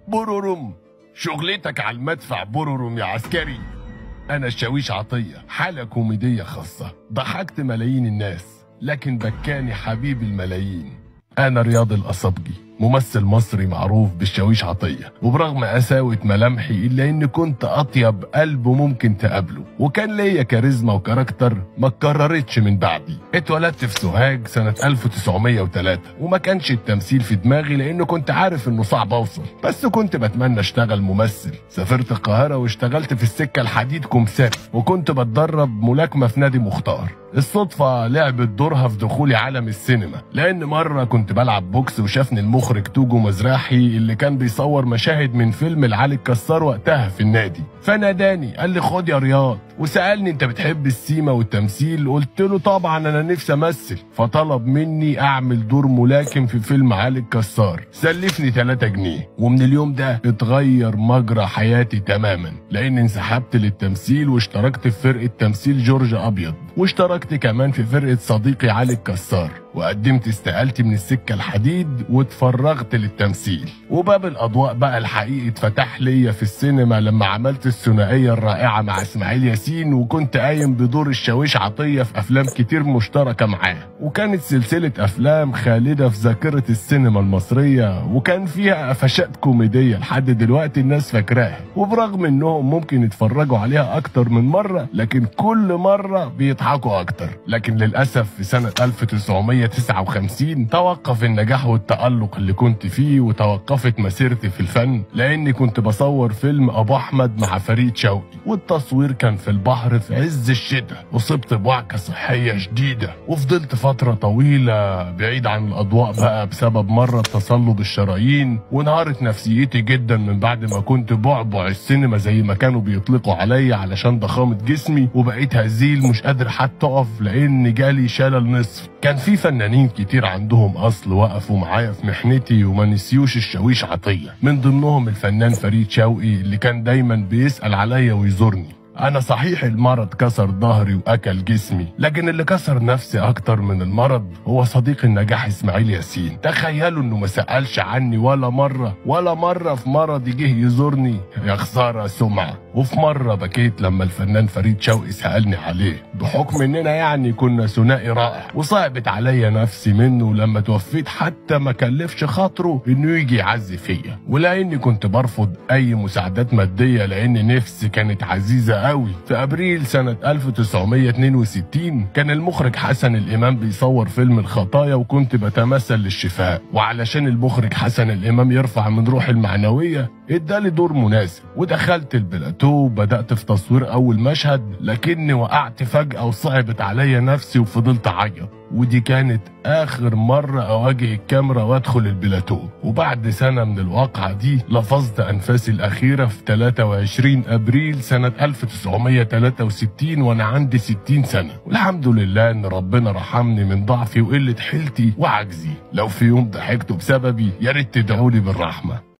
برورم شغلتك على المدفع برورم يا عسكري أنا الشاويش عطية حالة كوميدية خاصة ضحكت ملايين الناس لكن بكاني حبيب الملايين أنا رياض الأصبجي ممثل مصري معروف بالشاويش عطية وبرغم قساوة ملامحي إلا إني كنت أطيب قلب ممكن تقابله وكان ليا كاريزما وكاركتر ما اتكررتش من بعدي اتولدت في سوهاج سنة 1903 وما كانش التمثيل في دماغي لأنه كنت عارف إنه صعب أوصل بس كنت بتمنى أشتغل ممثل سافرت القاهرة واشتغلت في السكة الحديد كمساري وكنت بتدرب ملاكمة في نادي مختار الصدفة لعبت دورها في دخولي عالم السينما لأن مرة كنت بلعب بوكس وشافني المخرج توجو مزراحي اللي كان بيصور مشاهد من فيلم العلي الكسار وقتها في النادي فناداني قال لي خد يا رياض وسألني انت بتحب السيما والتمثيل قلت له طبعا انا نفسي امثل فطلب مني اعمل دور ملاكم في فيلم علي الكسار سلفني 3 جنيه ومن اليوم ده اتغير مجرى حياتي تماما لان انسحبت للتمثيل واشتركت في فرقة تمثيل جورج ابيض واشتركت كمان في فرقة صديقي علي الكسار وقدمت استقالتي من السكة الحديد واتفرغت للتمثيل وباب الأضواء بقى الحقيقي اتفتح ليا في السينما لما عملت الثنائية الرائعة مع إسماعيل ياسين وكنت قايم بدور الشاويش عطية في أفلام كتير مشتركة معاه وكانت سلسلة أفلام خالدة في ذاكرة السينما المصرية وكان فيها قفشات كوميدية لحد دلوقتي الناس فاكراها وبرغم إنهم ممكن يتفرجوا عليها أكتر من مرة لكن كل مرة بيضحكوا أكتر لكن للأسف في سنة 1900 1959 توقف النجاح والتألق اللي كنت فيه وتوقفت مسيرتي في الفن لأني كنت بصور فيلم أبو أحمد مع فريد شوقي والتصوير كان في البحر في عز الشتاء أصبت بوعكة صحية شديدة وفضلت فترة طويلة بعيد عن الأضواء بقى بسبب مرة تصلب الشرايين وانهارت نفسيتي جدا من بعد ما كنت بعبع السينما زي ما كانوا بيطلقوا عليا علشان ضخامة جسمي وبقيت هزيل مش قادر حتى أقف لأن جالي شلل نصف كان في فنانين كتير عندهم اصل وقفوا معايا في محنتي وما نسيوش الشاويش عطيه من ضمنهم الفنان فريد شوقي اللي كان دايما بيسال عليا ويزورني انا صحيح المرض كسر ظهري واكل جسمي لكن اللي كسر نفسي اكتر من المرض هو صديق النجاح اسماعيل ياسين تخيلوا انه ما سالش عني ولا مره ولا مره في مرضي جه يزورني يا خساره سمعه وفي مره بكيت لما الفنان فريد شوقي سالني عليه بحكم اننا يعني كنا ثنائي رائع وصعبت عليا نفسي منه لما توفيت حتى ما كلفش خاطره انه يجي يعزي فيا ولاني كنت برفض اي مساعدات ماديه لان نفسي كانت عزيزه قوي في ابريل سنه 1962 كان المخرج حسن الامام بيصور فيلم الخطايا وكنت بتمثل للشفاء وعلشان المخرج حسن الامام يرفع من روحي المعنويه ادالي دور مناسب ودخلت البلاتو وبدات في تصوير اول مشهد لكني وقعت فجاه وصعبت عليا نفسي وفضلت اعيط ودي كانت اخر مرة اواجه الكاميرا وادخل البلاتو وبعد سنة من الواقعة دي لفظت انفاسي الاخيرة في 23 ابريل سنة 1963 وانا عندي 60 سنة والحمد لله ان ربنا رحمني من ضعفي وقلة حيلتي وعجزي لو في يوم ضحكتوا بسببي يا ريت تدعولي بالرحمة